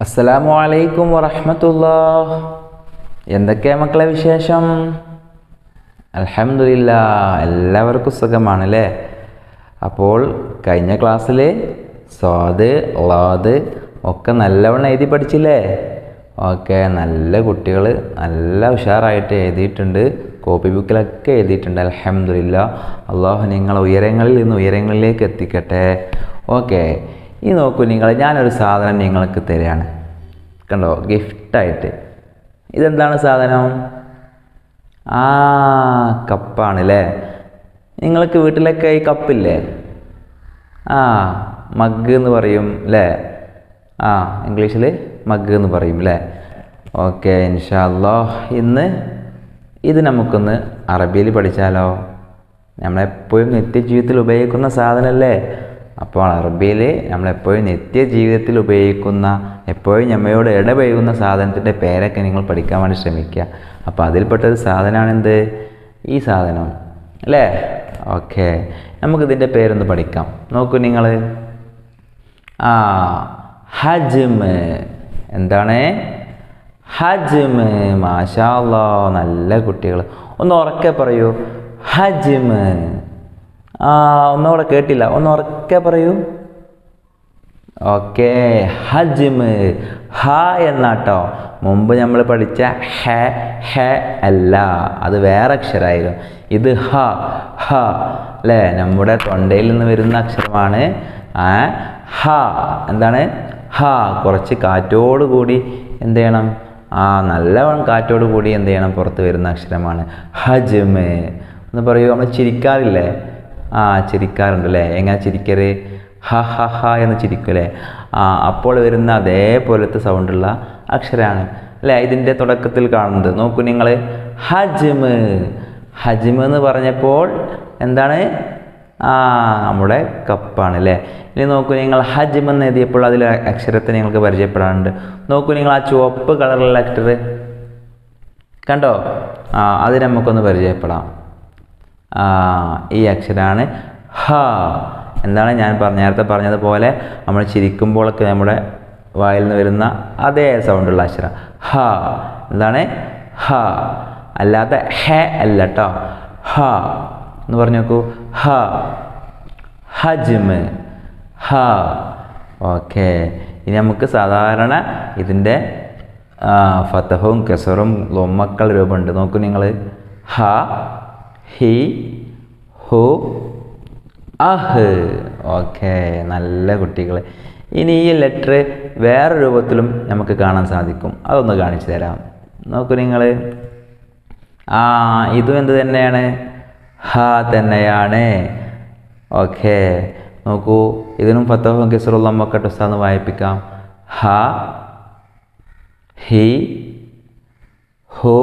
അസ്സലാമു അലൈക്കും വറഹമത്തുല്ലാ എന്തൊക്കെയാ മക്കളെ വിശേഷം അൽഹംദുലില്ലാ എല്ലാവർക്കും സുഖമാണ് അല്ലേ അപ്പോൾ കഴിഞ്ഞ ക്ലാസ്സിൽ സ്വാദ് ലാദ് ഒക്കെ നല്ലവണ്ണം എഴുതി പഠിച്ചില്ലേ ഓക്കെ നല്ല കുട്ടികൾ നല്ല ഉഷാറായിട്ട് എഴുതിയിട്ടുണ്ട് കോപ്പി ബുക്കിലൊക്കെ എഴുതിയിട്ടുണ്ട് അൽഹംദുലില്ല അള്ളാഹു നിങ്ങൾ ഉയരങ്ങളിൽ നിന്ന് ഉയരങ്ങളിലേക്ക് എത്തിക്കട്ടെ ഓക്കെ ഈ നോക്കൂ നിങ്ങൾ ഞാനൊരു സാധനം നിങ്ങൾക്ക് തരികയാണ് കണ്ടോ ഗിഫ്റ്റായിട്ട് ഇതെന്താണ് സാധനം ആ കപ്പാണ് അല്ലേ നിങ്ങൾക്ക് വീട്ടിലൊക്കെ ഈ കപ്പില്ലേ ആ മഗ് എന്ന് പറയും അല്ലേ ആ ഇംഗ്ലീഷിൽ മഗ് എന്ന് പറയും അല്ലേ ഓക്കെ ഇൻഷാല്ലോ ഇന്ന് ഇത് നമുക്കൊന്ന് അറബിയിൽ പഠിച്ചാലോ നമ്മളെപ്പോഴും നിത്യജീവിതത്തിൽ ഉപയോഗിക്കുന്ന സാധനമല്ലേ അപ്പോൾ അറബിയിൽ നമ്മളെപ്പോഴും നിത്യജീവിതത്തിൽ ഉപയോഗിക്കുന്ന എപ്പോഴും നമ്മയോട് ഇടപഴകുന്ന സാധനത്തിൻ്റെ പേരൊക്കെ നിങ്ങൾ പഠിക്കാൻ വേണ്ടി ശ്രമിക്കുക അപ്പോൾ അതിൽപ്പെട്ടൊരു സാധനമാണ് എന്ത് ഈ സാധനം അല്ലേ ഓക്കെ നമുക്കിതിൻ്റെ പേരൊന്ന് പഠിക്കാം നോക്കൂ നിങ്ങൾ ആ ഹജ്മ് എന്താണ് ഹജ്മ് മാഷാ അല്ലാ നല്ല കുട്ടികൾ ഒന്ന് ഉറക്കെ പറയൂ ഹജ്മ് ആ ഒന്നുകൂടെ കേട്ടില്ല ഒന്ന് ഉറക്കെ പറയൂ ഓക്കെ ഹജ്മ് ഹ എന്നാട്ടോ മുമ്പ് നമ്മൾ പഠിച്ച ഹ ഹ അല്ല അത് വേറെ അക്ഷരമായിരുന്നു ഇത് ഹ ഹ അല്ലേ നമ്മുടെ തൊണ്ടയിൽ നിന്ന് വരുന്ന അക്ഷരമാണ് ആ ഹ എന്താണ് ഹ കുറച്ച് കാറ്റോട് കൂടി എന്ത് ചെയ്യണം ആ നല്ലവണ്ണം കാറ്റോട് കൂടി എന്ത് ചെയ്യണം പുറത്ത് വരുന്ന അക്ഷരമാണ് ഹജ്മ് എന്ന് പറയൂ നമ്മൾ ചിരിക്കാറില്ലേ ആ ചിരിക്കാറുണ്ട് അല്ലേ എങ്ങനെ ചിരിക്കര് ഹ ഹ ഹ എന്ന് ചിരിക്കൂലേ ആ അപ്പോൾ വരുന്ന അതേപോലത്തെ സൗണ്ടുള്ള അക്ഷരമാണ് അല്ലേ ഇതിൻ്റെ തുടക്കത്തിൽ കാണുന്നത് നോക്കൂ നിങ്ങൾ ഹജ്മ് ഹജ്മ് എന്ന് പറഞ്ഞപ്പോൾ എന്താണ് ആ നമ്മുടെ കപ്പാണ് അല്ലേ ഇനി നോക്കൂ നിങ്ങൾ ഹജ്മ് എന്ന് എഴുതിയപ്പോൾ അതിൽ അക്ഷരത്തെ നിങ്ങൾക്ക് പരിചയപ്പെടാറുണ്ട് നോക്കൂ നിങ്ങൾ ആ ചുവപ്പ് കളറുള്ള അക്ഷര കണ്ടോ ആ അത് നമുക്കൊന്ന് പരിചയപ്പെടാം ആ ഈ അക്ഷരമാണ് ഹ എന്താണ് ഞാൻ പറഞ്ഞ നേരത്തെ പറഞ്ഞതുപോലെ നമ്മൾ ചിരിക്കുമ്പോഴൊക്കെ നമ്മുടെ വായിൽ നിന്ന് വരുന്ന അതേ സൗണ്ടുള്ള അക്ഷരം ഹ എന്താണ് ഹ അല്ലാതെ ഹ അല്ല കേട്ടോ ഹ എന്ന് പറഞ്ഞു നോക്കൂ ഹ ഹജ്മ് ഹ ഓക്കെ ഇനി നമുക്ക് സാധാരണ ഇതിൻ്റെ ഫത്തഹവും കെസറും ലൊമ്മക്കൾ രൂപമുണ്ട് നോക്കൂ നിങ്ങൾ ഹ ഹി ഹു അഹ് ഓക്കെ നല്ല കുട്ടികൾ ഇനി ഈ ലെറ്റർ വേറെ രൂപത്തിലും നമുക്ക് കാണാൻ സാധിക്കും അതൊന്ന് കാണിച്ചു തരാം നോക്കൂ നിങ്ങൾ ആ ഇതും എന്ത് തന്നെയാണ് ഹ തന്നെയാണ് ഓക്കെ നോക്കൂ ഇതിനും ഫത്തഹും കിസറുള്ള നമുക്ക് ടുസ്താന്ന് വായിപ്പിക്കാം ഹ ഹി ഹു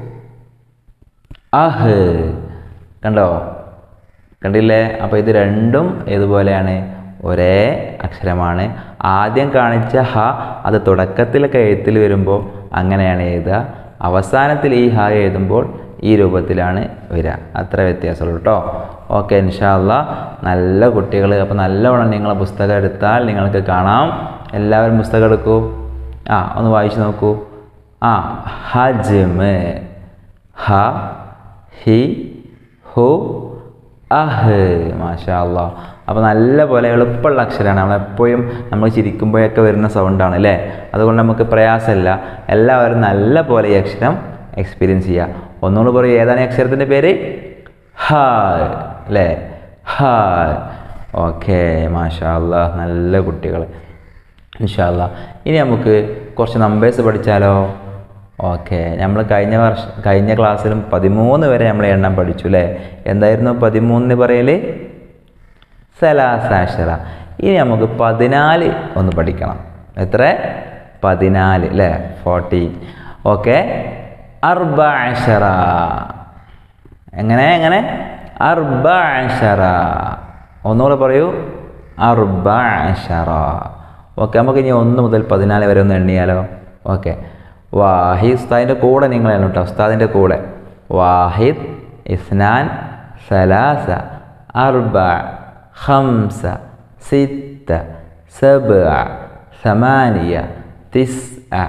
അഹ് കണ്ടോ കണ്ടില്ലേ അപ്പോൾ ഇത് രണ്ടും ഏതുപോലെയാണ് ഒരേ അക്ഷരമാണ് ആദ്യം കാണിച്ച ഹ അത് തുടക്കത്തിലൊക്കെ എഴുത്തിൽ വരുമ്പോൾ അങ്ങനെയാണ് എഴുതുക അവസാനത്തിൽ ഈ ഹ എഴുതുമ്പോൾ ഈ രൂപത്തിലാണ് വരിക അത്ര വ്യത്യാസമുള്ളൂ കേട്ടോ ഓക്കെ ഇൻഷാല്ല നല്ല കുട്ടികൾ അപ്പോൾ നല്ലവണ്ണം നിങ്ങൾ പുസ്തകം എടുത്താൽ നിങ്ങൾക്ക് കാണാം എല്ലാവരും പുസ്തകം എടുക്കൂ ആ ഒന്ന് വായിച്ചു നോക്കൂ ആ ഹജ്മ് ഹ ഹി ഹു അഹ് മാഷാ അല്ലാ അപ്പോൾ നല്ല പോലെ എളുപ്പമുള്ള അക്ഷരമാണ് നമ്മളെപ്പോഴും നമ്മൾ ചിരിക്കുമ്പോഴൊക്കെ വരുന്ന സൗണ്ടാണ് അല്ലേ അതുകൊണ്ട് നമുക്ക് പ്രയാസമില്ല എല്ലാവരും നല്ല പോലെ ഈ അക്ഷരം എക്സ്പീരിയൻസ് ചെയ്യുക ഒന്നുകൂടി പറയും ഏതാണ് ഈ അക്ഷരത്തിൻ്റെ പേര് ഹ അല്ലേ ഹ ഓക്കെ മാഷാ അല്ലാ നല്ല കുട്ടികൾ ഇൻഷാല്ല ഇനി നമുക്ക് കുറച്ച് നമ്പേഴ്സ് പഠിച്ചാലോ ഓക്കെ നമ്മൾ കഴിഞ്ഞ വർഷം കഴിഞ്ഞ ക്ലാസ്സിലും പതിമൂന്ന് വരെ നമ്മൾ എണ്ണം പഠിച്ചു അല്ലേ എന്തായിരുന്നു പതിമൂന്നിന് പറയൽ സലാസാക്ഷര ഇനി നമുക്ക് പതിനാല് ഒന്ന് പഠിക്കണം എത്ര പതിനാല് അല്ലേ ഫോർട്ടീൻ ഓക്കെ അർബാഷറ എങ്ങനെ എങ്ങനെ അർബാഷറ ഒന്നുകൂടെ പറയൂ അർബാഷറ ഓക്കെ നമുക്ക് ഇനി ഒന്ന് മുതൽ പതിനാല് വരെ ഒന്ന് എണ്ണിയാലോ ഓക്കെ വാഹിദ് ഉസ്താദിൻ്റെ കൂടെ നിങ്ങൾ എണ്ണു കേട്ടോ ഉസ്താദിൻ്റെ കൂടെ വാഹിദ് ഇസ്നാൻ സലാസ അർബ ഹംസ സിത്ത സബ ثمانية തിസ്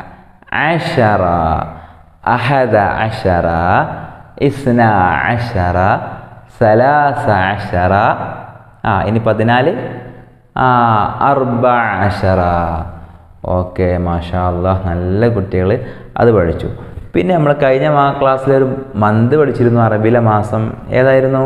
അഷറ അഹദ അഷറ ഇസ്ന അഷറ സലാസ അഷറ ആ ഇനി പതിനാല് ആ അർബ അഷറ ഓക്കെ മാഷാ അല്ലാഹ് നല്ല കുട്ടികൾ അത് പഠിച്ചു പിന്നെ നമ്മൾ കഴിഞ്ഞ മാ ക്ലാസ്സിലൊരു മന്ത് പഠിച്ചിരുന്നു അറബിയിലെ മാസം ഏതായിരുന്നു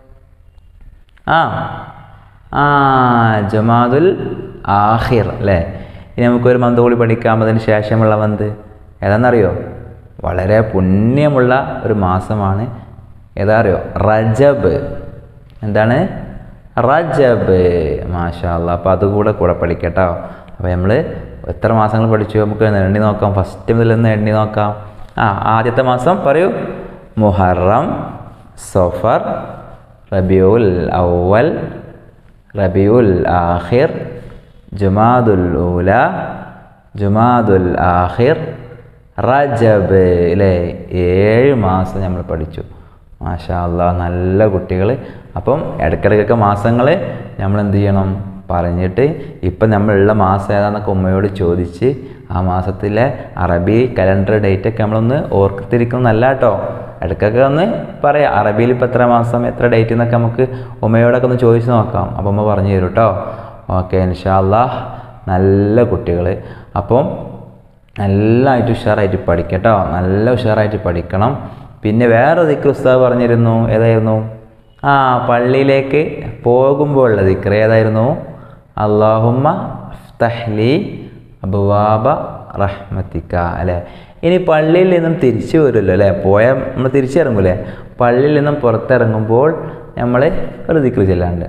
ആ ആ ജമാദുൽ ആഹിർ അല്ലേ ഇനി നമുക്കൊരു മന്ത് കൂടി പഠിക്കാം അതിന് ശേഷമുള്ള മന്ത് ഏതാണെന്നറിയോ വളരെ പുണ്യമുള്ള ഒരു മാസമാണ് ഏതാ അറിയോ റജബ് എന്താണ് റജബ് മാഷാ അല്ലാ അപ്പോൾ അതുകൂടെ കൂടെ പഠിക്കട്ടോ അപ്പോൾ നമ്മൾ എത്ര മാസങ്ങൾ പഠിച്ചു നമുക്ക് എണ്ണി നോക്കാം ഫസ്റ്റ് മുതൽ ഒന്ന് എണ്ണി നോക്കാം ആ ആദ്യത്തെ മാസം പറയൂ മുഹറം സഫർ റബിയുൽ അവൽ റബിയുൽ ആഹിർ ജുമാദുൽ ഊല ജുമാദുൽ ആഹിർ റജബ് അല്ലേ ഏഴ് മാസം നമ്മൾ പഠിച്ചു മാഷാ അല്ലാ നല്ല കുട്ടികൾ അപ്പം ഇടയ്ക്കിടയ്ക്കൊക്കെ മാസങ്ങൾ നമ്മൾ എന്ത് ചെയ്യണം പറഞ്ഞിട്ട് ഇപ്പം നമ്മളുള്ള മാസം ഏതാണെന്നൊക്കെ ഉമ്മയോട് ചോദിച്ച് ആ മാസത്തിലെ അറബി കലണ്ടർ ഡേറ്റ് ഒക്കെ നമ്മളൊന്ന് ഓർത്തിരിക്കുന്നല്ല കേട്ടോ ഇടയ്ക്കൊക്കെ ഒന്ന് പറയാം അറബിയിൽ ഇപ്പോൾ എത്ര മാസം എത്ര ഡേറ്റ് എന്നൊക്കെ നമുക്ക് ഉമ്മയോടൊക്കെ ഒന്ന് ചോദിച്ച് നോക്കാം അപ്പം ഉമ്മ പറഞ്ഞു തരും കേട്ടോ ഓക്കെ ഇൻഷാല്ലാ നല്ല കുട്ടികൾ അപ്പം നല്ലതായിട്ട് ഉഷാറായിട്ട് പഠിക്കട്ടോ നല്ല ഉഷാറായിട്ട് പഠിക്കണം പിന്നെ വേറെ ദിക്ർ ഉസ്താദ് പറഞ്ഞിരുന്നു ഏതായിരുന്നു ആ പള്ളിയിലേക്ക് പോകുമ്പോൾ ഉള്ള ദിക്ർ ഏതായിരുന്നു അള്ളാഹുമ്മ തഹ്ലി അബുവാബ റഹ്മത്തിക്ക അല്ലേ ഇനി പള്ളിയിൽ നിന്നും തിരിച്ചു വരുമല്ലോ അല്ലേ പോയ നമ്മൾ തിരിച്ചിറങ്ങൂലേ പള്ളിയിൽ നിന്നും പുറത്തിറങ്ങുമ്പോൾ നമ്മൾ ഒരു ദിക്ർ ചെല്ലാണ്ട്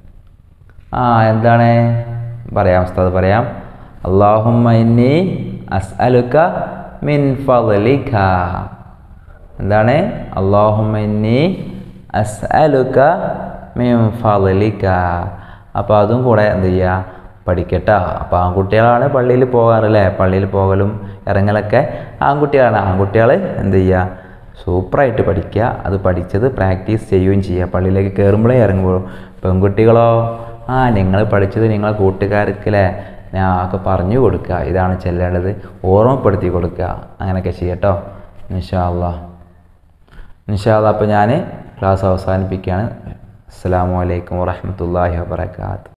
ആ എന്താണ് പറയാം ഉസ്താദ് പറയാം അള്ളാഹുമ്മ ഇന്നി അസ്അലുക മിൻ ഫളിക എന്താണ് അള്ളാഹുമ്മ ഇന്നി അസ്അലുക മിൻ ഫളിക അപ്പോൾ അതും കൂടെ എന്ത് ചെയ്യുക പഠിക്കട്ടോ അപ്പോൾ ആൺകുട്ടികളാണ് പള്ളിയിൽ പോകാറല്ലേ പള്ളിയിൽ പോകലും ഇറങ്ങലൊക്കെ ആൺകുട്ടികളാണ് ആൺകുട്ടികൾ എന്ത് ചെയ്യുക സൂപ്പറായിട്ട് പഠിക്കുക അത് പഠിച്ചത് പ്രാക്ടീസ് ചെയ്യുകയും ചെയ്യുക പള്ളിയിലേക്ക് കയറുമ്പോഴേ ഇറങ്ങുമ്പോഴും പെൺകുട്ടികളോ ആ നിങ്ങൾ പഠിച്ചത് നിങ്ങളെ കൂട്ടുകാർക്കല്ലേ ഞാൻ ഒക്കെ പറഞ്ഞു കൊടുക്കുക ഇതാണ് ചെല്ലേണ്ടത് ഓർമ്മപ്പെടുത്തി കൊടുക്കുക അങ്ങനെയൊക്കെ ചെയ്യട്ടോ നിഷാല്ല നിഷാല്ല അപ്പോൾ ഞാൻ ക്ലാസ് അവസാനിപ്പിക്കുകയാണ് അസ്സാം വലൈക്കും വാഹമത്തല്ലാഹി വാബർക്കാത്ത്